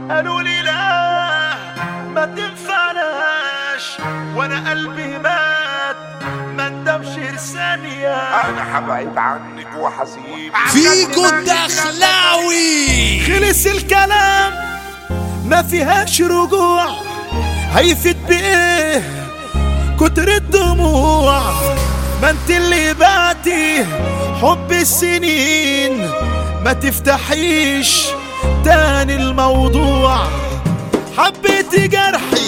قالوا لي لا ما تنفعناش وانا قلبي مات ما ندمش ثانية انا هبعد عنك وحسيب فيجو الدخلاوي خلص الكلام ما فيهاش رجوع هيفيد بايه كتر الدموع ما انت اللي بعتي حب السنين ما تفتحيش تاني الموضوع حبيت جرحي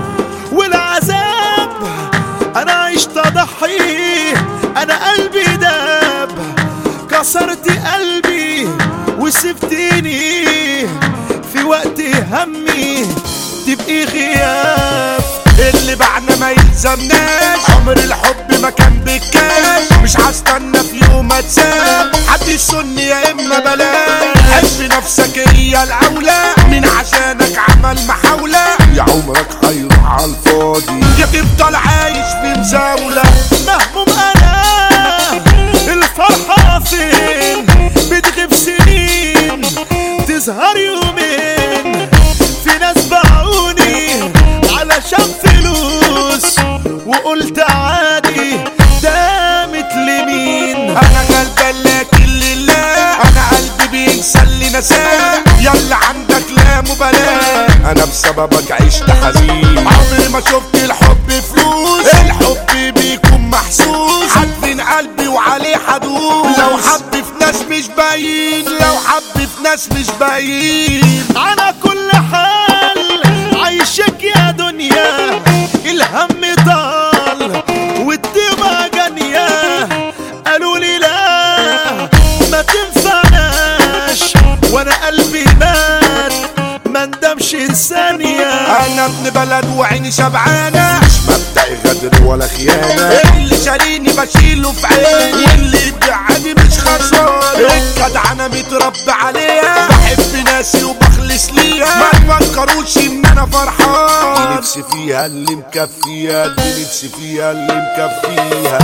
والعذاب انا عشت اضحي انا قلبي داب كسرت قلبي وسبتني في وقت همي تبقي غياب اللي بعنا ما يلزمناش عمر الحب ما كان بكاش مش هستنى في يوم اتساب حد يسن يا اما بلاش حب نفسك هي الاولى من عشانك عمل محاولة يا عمرك هيروح على الفاضي يا تفضل عايش في مزاولة مهموم انا الفرحة فين بتغيب سنين تظهر يومين في ناس باعوني علشان فلوس وقلت عادي دامت لمين انا قلبي لكن لله انا قلبي بينسى اللي نساه يلا عندك لا مبالاة انا بسببك عشت حزين عمري ما شفت الحب فلوس الحب بيكون محسوس حد قلبي وعليه حدود لو حب في ناس مش باين لو حب في ناس مش باين على كل حال عايشك يا دنيا الهم طال والدمى جانية قالوا لي لا ما تنفعناش وانا قلبي مات ما ندمش ثانية انا ابن بلد وعيني شبعانه مش مبدأ غدر ولا خيانه اللي شاريني بشيله في عيني واللي يبيعني مش خسران الجدع انا متربي عليها بحب ناسي وبخلص ليها ما تفكروش ان انا فرحان نفسي فيها اللي مكفيها دي نفسي فيها اللي مكفيها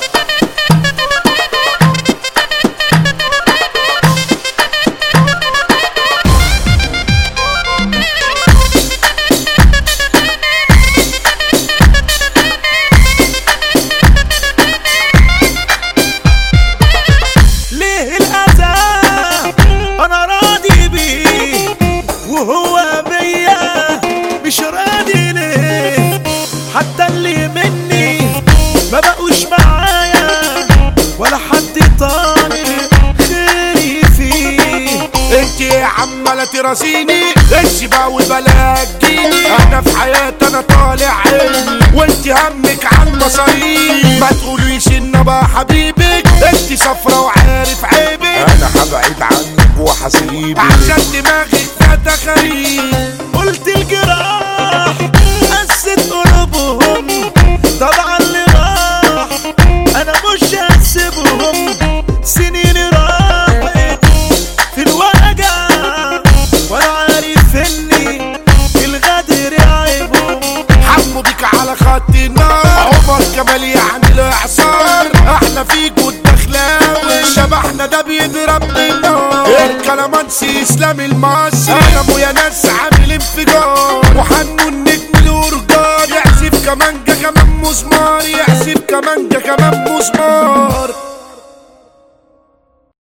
ليه الأذى أنا راضي بيه وهو بيا مش راضي ليه حتى اللي مني ما بقوش معايا ولا حد طالب خيري فيه انت يا عمالة تراسيني الشبا وبلا تجيني انا في حياتي انا طالع عيني وانت همك عن مصاريف ما تقوليش ان بقى حبيبك انت صفرة وعارف عيبك انا هبعد عنك وحسيبك عشان دماغك فاتة غريب قلت الجراح قست قلوبهم طبعا اللي راح انا مش هسيبهم سنين راحت في الوجع وانا عارف اني الغدر عيبهم حمو بيك على خط النار عمر كمال يعني الاعصار احنا فيك والدخلاوي شبحنا ده بيضرب بالنار الكلامانسي اسلام المصري انا ابو يا ناس عامل انفجار وحنو النجم الورجان يعزف كمانجا كمان مسمار يعزف كمانجا كمان مسمار